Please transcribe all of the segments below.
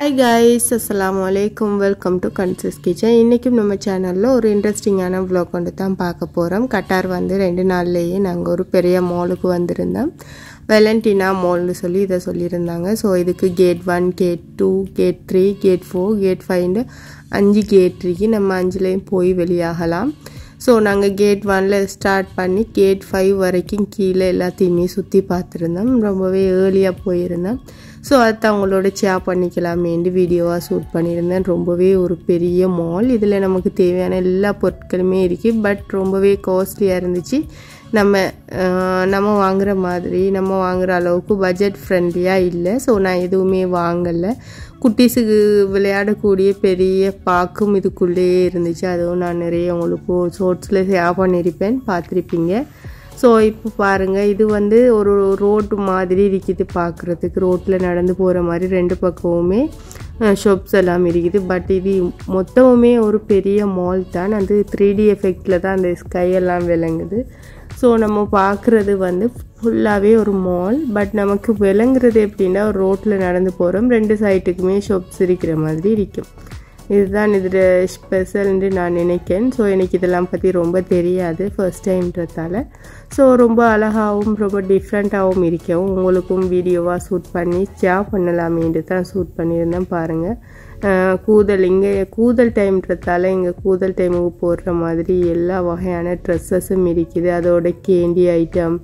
hi guys அஸ்ஸலாமு அலைக்கும் welcome to guns kitchen இன்றைக்கும் நம்ம சேனலில் ஒரு இன்ட்ரெஸ்டிங்கான vlog கொண்டு தான் பார்க்க போகிறோம் கட்டார் வந்து ரெண்டு நாள்லேயே நாங்கள் ஒரு பெரிய மாலுக்கு வந்திருந்தோம் வெலண்டினா மால்னு சொல்லி இதை சொல்லியிருந்தாங்க ஸோ இதுக்கு gate one gate two gate three gate four gate ஃபைவ்னு அஞ்சு கேட் இருக்கு நம்ம அஞ்சுலேயும் போய் வெளியாகலாம் ஸோ நாங்கள் கேட் ஒனில் ஸ்டார்ட் பண்ணி கேட் ஃபைவ் வரைக்கும் கீழே எல்லாத்தையுமே சுற்றி பார்த்துருந்தோம் ரொம்பவே ஏர்லியாக போயிருந்தோம் ஸோ அதை அவங்களோட ஷேர் பண்ணிக்கலாமேண்டு வீடியோவாக ஷூட் பண்ணியிருந்தேன் ரொம்பவே ஒரு பெரிய மால் இதில் நமக்கு தேவையான எல்லா பொருட்களுமே இருக்குது பட் ரொம்பவே காஸ்ட்லியாக இருந்துச்சு நம்ம அஹ், நம்ம வாங்குற மாதிரி நம்ம வாங்குற அளவுக்கு பட்ஜெட் ஃப்ரெண்ட்லியாக இல்லை ஸோ நான் எதுவுமே வாங்கலை குட்டீஸுக்கு விளையாடக்கூடிய பெரிய பாக்கும் இதுக்குள்ளேயே இருந்துச்சு அதுவும் நான் நிறைய உங்களுக்கு ஷோர்ட்ஸில் ஷேர் பண்ணியிருப்பேன் பார்த்துருப்பீங்க ஸோ இப்போ பாருங்கள் இது வந்து ஒரு ரோட்டு மாதிரி இருக்குது பார்க்குறதுக்கு ரோட்டில் நடந்து போகிற மாதிரி ரெண்டு பக்கமுமே ஷாப்ஸ் எல்லாம் இருக்குது பட் இது மொத்தமுமே ஒரு பெரிய மால் தான் அது த்ரீ டி எஃபெக்டில் தான் அந்த ஸ்கை எல்லாம் விளங்குது ஸோ நம்ம பார்க்குறது வந்து ஃபுல்லாகவே ஒரு மால் பட் நமக்கு விளங்குறது எப்படின்னா ஒரு ரோட்டில் நடந்து போகிறோம் ரெண்டு சைட்டுக்குமே ஷாப்ஸ் இருக்கிற மாதிரி இருக்கும் இதுதான் இதில் ஸ்பெஷல்னு நான் நினைக்கிறேன் ஸோ எனக்கு இதெல்லாம் பற்றி ரொம்ப தெரியாது ஃபர்ஸ்ட் டைம்ன்றதால ஸோ ரொம்ப அழகாகவும் ரொம்ப டிஃப்ரெண்ட்டாகவும் இருக்கவும் உங்களுக்கும் வீடியோவாக ஷூட் பண்ணி ஷேர் பண்ணலாமேன்ட்டு தான் ஷூட் பண்ணியிருந்தேன் பாருங்கள் அஹ் கூதல் இங்கே கூதல் டைம்ன்றதால இங்கே கூதல் டைமுக்கு போடுற மாதிரி எல்லா வகையான ட்ரெஸ்ஸஸும் இருக்குது அதோட candy item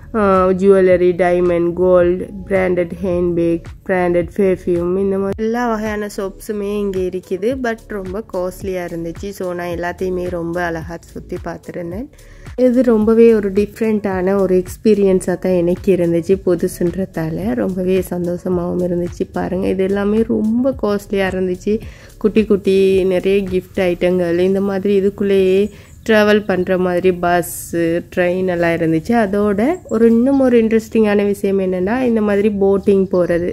jewellery diamond gold branded handbag branded perfume இந்த மாதிரி எல்லா வகையான சோப்ஸுமே இங்கே இருக்குது பட் ரொம்ப காஸ்ட்லியாக இருந்துச்சு ஸோ நான் எல்லாத்தையுமே ரொம்ப அழகாக சுற்றி பார்த்துருந்தேன் இது ரொம்பவே ஒரு டிஃப்ரெண்ட்டான ஒரு எக்ஸ்பீரியன்ஸாக தான் எனக்கு இருந்துச்சு புதுசுன்றதால ரொம்பவே சந்தோஷமாகவும் இருந்துச்சு பாருங்கள் இது எல்லாமே ரொம்ப காஸ்ட்லியாக இருந்துச்சு குட்டி குட்டி நிறைய கிஃப்ட் ஐட்டங்கள் இந்த மாதிரி இதுக்குள்ளேயே ட்ராவல் பண்ணுற மாதிரி பஸ்ஸு ட்ரெயின் எல்லாம் இருந்துச்சு அதோட ஒரு இன்னும் ஒரு இன்ட்ரெஸ்டிங்கான விஷயம் என்னென்னா இந்த மாதிரி போட்டிங் போகிறது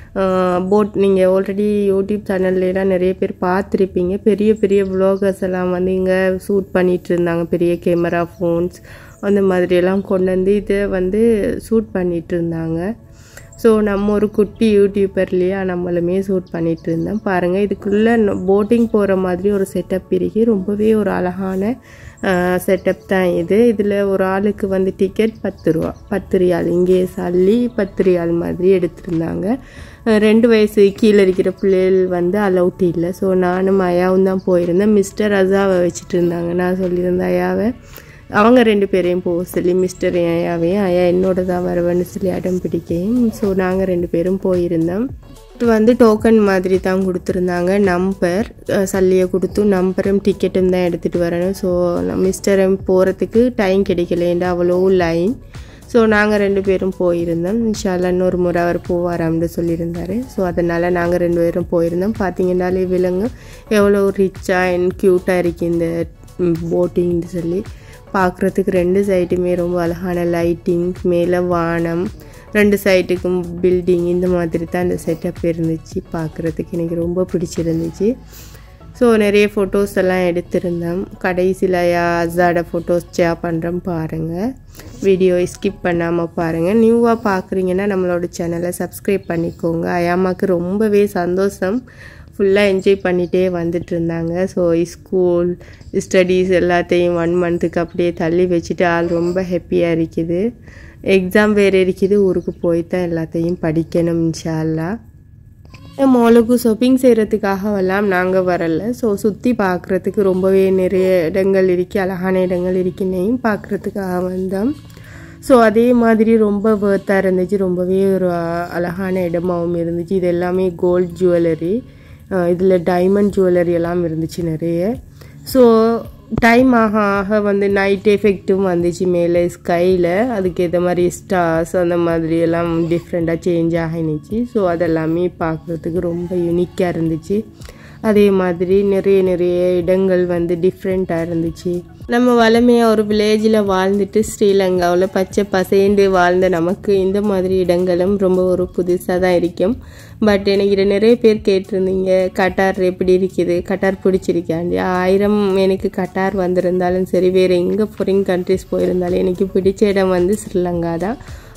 போட் நீங்கள் ஆல்ரெடி யூடியூப் சேனல்லாம் நிறைய பேர் பார்த்துருப்பீங்க பெரிய பெரிய vloggers எல்லாம் வந்து இங்கே ஷூட் பண்ணிட்டு இருந்தாங்க பெரிய கேமரா ஃபோன்ஸ் அந்த மாதிரியெல்லாம் கொண்டு வந்து இதை வந்து ஷூட் பண்ணிட்டு இருந்தாங்க ஸோ நம்ம ஒரு குட்டி யூடியூபர்லேயே நம்மளுமே ஷூட் பண்ணிட்டு இருந்தோம் பாருங்கள் இதுக்குள்ளே போட்டிங் போகிற மாதிரி ஒரு செட்டப் இருக்கு ரொம்பவே ஒரு அழகான செட்டப் தான் இது இதில் ஒரு ஆளுக்கு வந்து டிக்கெட் பத்து ரூபா பத்து ரியால் இங்கே சல்லி பத்து ரியால் மாதிரி எடுத்திருந்தாங்க அஹ் ரெண்டு வயசு கீழே இருக்கிற பிள்ளைகள் வந்து அலௌட் இல்லை ஸோ நானும் ஐயாவும் தான் போயிருந்தேன் மிஸ்டர் அசாவை வச்சுட்டு இருந்தாங்க நான் சொல்லியிருந்தேன் ஐயாவை அவங்க ரெண்டு பேரையும் போக சொல்லி மிஸ்டர் ஐயாவையும் ஐயா என்னோட தான் வருவேன்னு சொல்லி அடம் பிடிக்கையும் ஸோ நாங்கள் ரெண்டு பேரும் போயிருந்தோம் இது வந்து டோக்கன் மாதிரி தான் கொடுத்துருந்தாங்க நம்பர் சல்லியை கொடுத்து நம்பரும் டிக்கெட்டும் தான் எடுத்துகிட்டு வரணும் ஸோ மிஸ்டரும் போகிறதுக்கு டைம் கிடைக்கலேண்டா அவ்வளோ லைன் ஸோ நாங்கள் ரெண்டு பேரும் போயிருந்தோம் இன்ஷால்லா இன்னொரு முறை அவர் போவாராம்னு சொல்லியிருந்தாரு ஸோ அதனால் நாங்கள் ரெண்டு பேரும் போயிருந்தோம் பார்த்தீங்கன்னாலே விலங்கு எவ்வளோ ரிச்சாக அண்ட் க்யூட்டாக இருக்குது இந்த போட்டிங்னு சொல்லி பார்க்குறதுக்கு ரெண்டு சைடுமே ரொம்ப அழகான லைட்டிங் மேலே வானம் ரெண்டு சைட்டுக்கும் பில்டிங் இந்த மாதிரி தான் அந்த செட்டப் இருந்துச்சு பார்க்குறதுக்கு எனக்கு ரொம்ப பிடிச்சிருந்துச்சு ஸோ நிறைய ஃபோட்டோஸ் எல்லாம் எடுத்திருந்தோம் கடைசியில் அசாட ஃபோட்டோஸ் ஷேர் பண்ணுறோம் பாருங்கள் வீடியோ ஸ்கிப் பண்ணாமல் பாருங்கள் நியூவாக பார்க்குறீங்கன்னா நம்மளோட சேனலை சப்ஸ்கிரைப் பண்ணிக்கோங்க அயாமாக்கு ரொம்பவே சந்தோஷம் ஃபுல்லாக என்ஜாய் பண்ணிகிட்டே வந்துட்டு இருந்தாங்க ஸோ ஸ்கூல் ஸ்டடீஸ் எல்லாத்தையும் ஒன் மந்த்துக்கு அப்படியே தள்ளி வச்சுட்டு ஆள் ரொம்ப ஹாப்பியாக இருக்குது எக்ஸாம் வேறு இருக்குது ஊருக்கு போய் தான் எல்லாத்தையும் படிக்கணும் இன்ஷா அல்லாஹ் மாலுக்கு ஷாப்பிங் செய்கிறதுக்காகவெல்லாம் நாங்கள் வரல ஸோ சுற்றி பார்க்குறதுக்கு ரொம்பவே நிறைய இடங்கள் இருக்கு அழகான இடங்கள் இருக்குன்னையும் பார்க்குறதுக்காக வந்தோம் ஸோ அதே மாதிரி ரொம்ப வேர்த்தாக இருந்துச்சு ரொம்பவே ஒரு அஹ், அழகான இடமாவும் இருந்துச்சு இது எல்லாமே கோல்ட் ஜுவல்லரி இதில் டைமண்ட் ஜுவல்லரி எல்லாம் இருந்துச்சு நிறைய ஸோ டைம் ஆக ஆக வந்து நைட் எஃபெக்ட்டும் வந்துச்சு மேலே ஸ்கையில் அதுக்கு ஏற்ற மாதிரி ஸ்டார்ஸ் அந்த மாதிரி எல்லாம் டிஃப்ரெண்ட்டாக சேஞ்ச் ஆகினுச்சு ஸோ அதெல்லாமே பார்க்குறதுக்கு ரொம்ப யூனிக்காக இருந்துச்சு அதே மாதிரி நிறைய நிறைய இடங்கள் வந்து டிஃப்ரெண்ட்டாக இருந்துச்சு நம்ம வளமையாக ஒரு வில்லேஜில் வாழ்ந்துட்டு ஸ்ரீலங்காவில் பச்சை பசேண்டு வாழ்ந்த நமக்கு இந்த மாதிரி இடங்களும் ரொம்ப ஒரு புதுசாக தான் இருக்கும் பட் எனக்கு இதை நிறைய பேர் கேட்டிருந்தீங்க கட்டார் எப்படி இருக்குது கட்டார் பிடிச்சிருக்காண்டி ஆயிரம் எனக்கு கட்டார் வந்திருந்தாலும் சரி வேறு எங்கே ஃபாரின் கண்ட்ரிஸ் போயிருந்தாலும் எனக்கு பிடிச்ச இடம் வந்து ஸ்ரீலங்கா தான்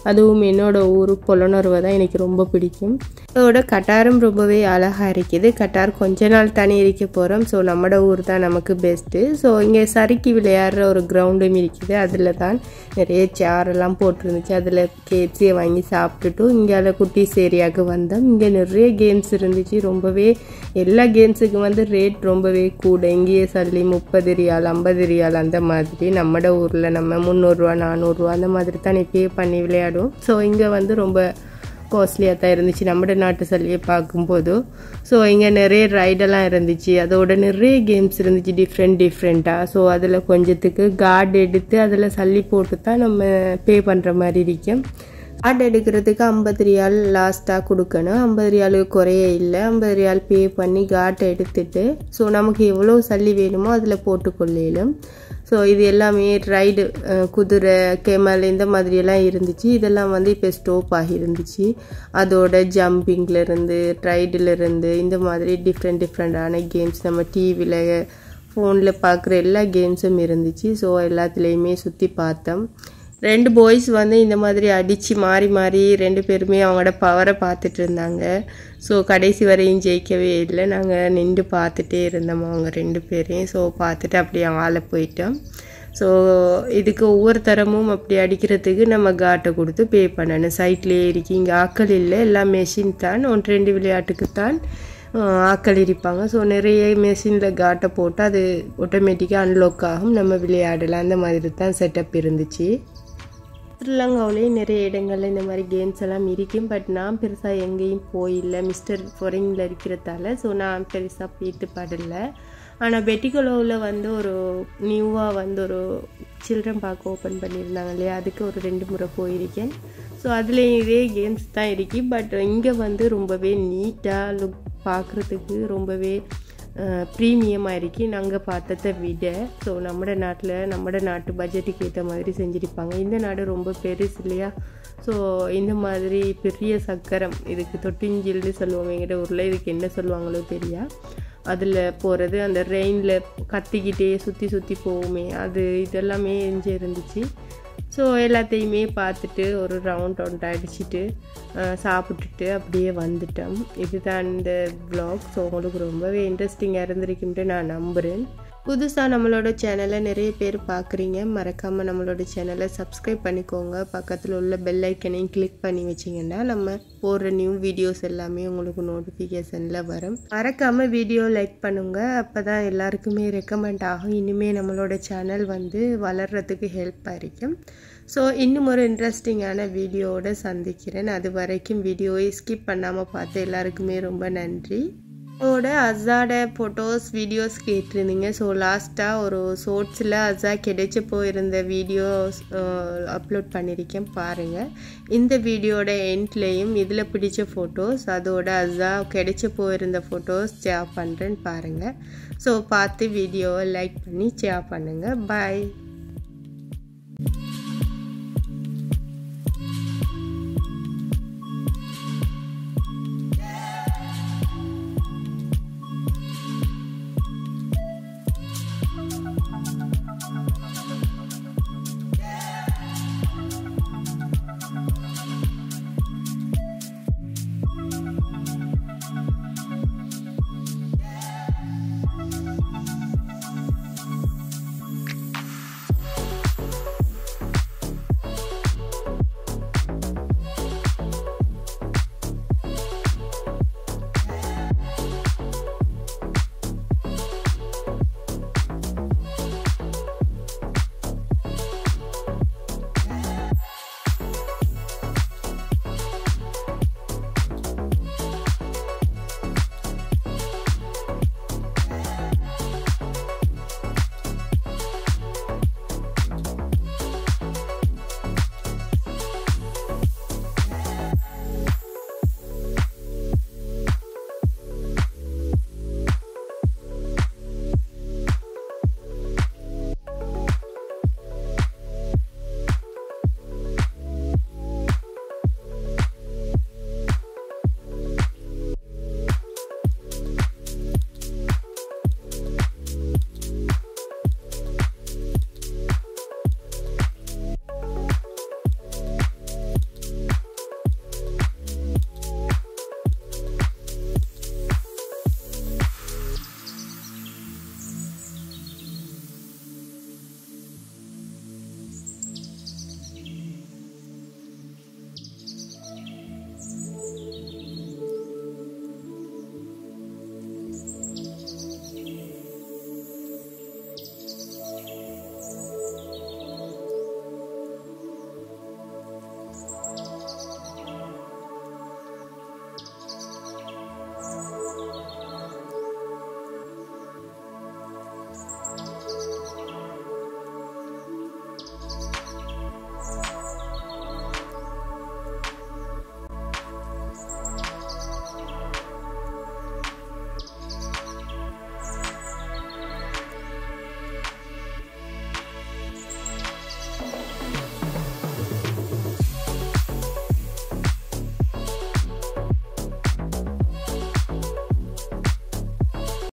அதுவும் என்னோட ஊர் புலனர்வை தான் எனக்கு ரொம்ப பிடிக்கும் அதோட கட்டாரும் ரொம்பவே அழகாக இருக்குது கட்டார் கொஞ்ச நாள் தனி இருக்க போகிறோம் ஸோ நம்மட ஊர் தான் நமக்கு பெஸ்ட்டு ஸோ இங்கே சறுக்கி விளையாடுற ஒரு கிரவுண்டும் இருக்குது அதில் தான் நிறைய சேரெல்லாம் போட்டிருந்துச்சு அதில் கேப்சியை வாங்கி சாப்பிட்டுட்டு இங்கே குட்டீஸ் ஏரியாவுக்கு வந்தோம் இங்கே நிறைய கேம்ஸ் இருந்துச்சு ரொம்பவே எல்லா கேம்ஸுக்கும் வந்து ரேட் ரொம்பவே கூட இங்கேயே சல்லி முப்பது ரியால் ஐம்பது ரியால் அந்த மாதிரி நம்மட ஊரில் நம்ம முந்நூறுரூவா நானூறுரூவா அந்த மாதிரி தான் பே பண்ணி விளையாடுவோம் ஸோ இங்கே வந்து ரொம்ப காஸ்ட்லியாக தான் இருந்துச்சு நம்ம நாட்டு சல்லியை பார்க்கும்போது ஸோ இங்கே நிறைய ரைடெல்லாம் இருந்துச்சு அதோட நிறைய கேம்ஸ் இருந்துச்சு டிஃப்ரெண்ட் டிஃப்ரெண்ட்டாக ஸோ அதில் கொஞ்சத்துக்கு கார்டு எடுத்து அதில் சல்லி போட்டு தான் நம்ம பே பண்ணுற மாதிரி இருக்கும் கார்டு எடுக்கிறதுக்கு ஐம்பது ரியால் லாஸ்ட்டாக கொடுக்கணும் ஐம்பது ரியாலுக்கு குறைய இல்லை ஐம்பது ரியால் பே பண்ணி கார்டை எடுத்துட்டு ஸோ நமக்கு எவ்வளோ சல்லி வேணுமோ அதில் போட்டுக்கொள்ளையிலும் ஸோ இது எல்லாமே ரைடு குதிரை கெமல் இந்த மாதிரியெல்லாம் இருந்துச்சு இதெல்லாம் வந்து இப்போ ஸ்டோப் ஆகி இருந்துச்சு அதோட ஜம்பிங்லேருந்து ரைடுலேருந்து இந்த மாதிரி டிஃப்ரெண்ட் டிஃப்ரெண்ட்டான கேம்ஸ் நம்ம டிவியில் ஃபோனில் பார்க்குற எல்லா கேம்ஸும் இருந்துச்சு ஸோ எல்லாத்துலேயுமே சுற்றி பார்த்தோம் ரெண்டு பாய்ஸ் வந்து இந்த மாதிரி அடித்து மாறி மாறி ரெண்டு பேருமே அவங்களோட பவரை பார்த்துட்டு இருந்தாங்க ஸோ கடைசி வரையும் ஜெயிக்கவே இல்லை நாங்கள் நின்று பார்த்துட்டே இருந்தோம் அவங்க ரெண்டு பேரையும் ஸோ பார்த்துட்டு அப்படியே ஆளை போயிட்டோம் ஸோ இதுக்கு ஒவ்வொரு தரமும் அப்படி அடிக்கிறதுக்கு நம்ம காட்டை கொடுத்து பே பண்ணணும் சைட்லேயே இருக்கு இங்கே ஆக்கள் இல்லை எல்லாம் மெஷின் தான் ஒன்று ரெண்டு விளையாட்டுக்கு தான் ஆக்கள் இருப்பாங்க ஸோ நிறைய மெஷினில் காட்டை போட்டு அது ஆட்டோமேட்டிக்காக அன்லாக் ஆகும் நம்ம விளையாடலாம் அந்த மாதிரி தான் செட்டப் இருந்துச்சு ஸ்ரீலங்காவிலேயும் நிறைய இடங்கள்ல இந்த மாதிரி கேம்ஸ் எல்லாம் இருக்கும் பட் நான் பெருசாக எங்கேயும் போயில்லை மிஸ்டர் ஃபொரிங்கில் இருக்கிறதால ஸோ நான் பெருசாக போயிட்டு படல ஆனால் பெட்டிகுலோவில் வந்து ஒரு நியூவாக வந்து ஒரு சில்ட்ரன் பார்க் ஓப்பன் பண்ணியிருந்தாங்க இல்லையா அதுக்கு ஒரு ரெண்டு முறை போயிருக்கேன் ஸோ அதில் இதே கேம்ஸ் தான் இருக்கு பட் இங்கே வந்து ரொம்பவே நீட்டாக லுக் பார்க்குறதுக்கு ரொம்பவே ப்ரீமியமாக இருக்கு நாங்கள் பார்த்ததை விட ஸோ நம்ம நாட்டில் நம்ம நாட்டு பட்ஜெட்டுக்கு ஏற்ற மாதிரி செஞ்சுருப்பாங்க இந்த நாடு ரொம்ப பெருசு இல்லையா ஸோ இந்த மாதிரி பெரிய சக்கரம் இதுக்கு தொட்டிஞ்சில்னு சொல்லுவோம் எங்கிட்ட ஊரில் இதுக்கு என்ன சொல்லுவாங்களோ தெரியா அதில் போகிறது அந்த ரெயினில் கத்திக்கிட்டே சுற்றி சுற்றி போகுமே அது இதெல்லாமே எஞ்சி இருந்துச்சு ஸோ எல்லாத்தையுமே பார்த்துட்டு ஒரு ரவுண்ட் ரவுண்ட் அடிச்சுட்டு சாப்பிட்டுட்டு அப்படியே வந்துட்டோம் இதுதான் இந்த வ்ளாக் ஸோ உங்களுக்கு ரொம்பவே இன்ட்ரெஸ்டிங்காக இருந்திருக்குன்ட்டு நான் நம்புகிறேன் புதுசாக நம்மளோட சேனலை நிறைய பேர் பார்க்குறீங்க மறக்காமல் நம்மளோட சேனலை சப்ஸ்கிரைப் பண்ணிக்கோங்க பக்கத்தில் உள்ள பெல் ஐக்கனையும் கிளிக் பண்ணி வச்சிங்கன்னா நம்ம போடுற நியூ வீடியோஸ் எல்லாமே உங்களுக்கு நோட்டிஃபிகேஷனில் வரும் மறக்காமல் வீடியோ லைக் பண்ணுங்க அப்போ தான் எல்லாருக்குமே ரெக்கமெண்ட் ஆகும் இனிமேல் நம்மளோட சேனல் வந்து வளர்கிறதுக்கு ஹெல்ப்பாக இருக்கும் ஸோ இன்னும் ஒரு இன்ட்ரெஸ்டிங்கான வீடியோவோட சந்திக்கிறேன் அது வரைக்கும் வீடியோவை ஸ்கிப் பண்ணாமல் பார்த்து எல்லாருக்குமே ரொம்ப நன்றி ஓட அசாட ஃபோட்டோஸ் வீடியோஸ் கேட்டிருந்தீங்க ஸோ லாஸ்ட்டாக ஒரு ஷோர்ட்ஸில் அசா கிடைச்சப்போ இருந்த வீடியோஸ் அப்லோட் பண்ணியிருக்கேன் பாருங்கள் இந்த வீடியோட எண்ட்லேயும் இதில் பிடிச்ச ஃபோட்டோஸ் அதோட அசா கிடைச்சப்போ இருந்த ஃபோட்டோஸ் ஷேர் பண்ணுறேன்னு பாருங்கள் ஸோ பார்த்து வீடியோவை லைக் பண்ணி ஷேர் பண்ணுங்கள் பாய்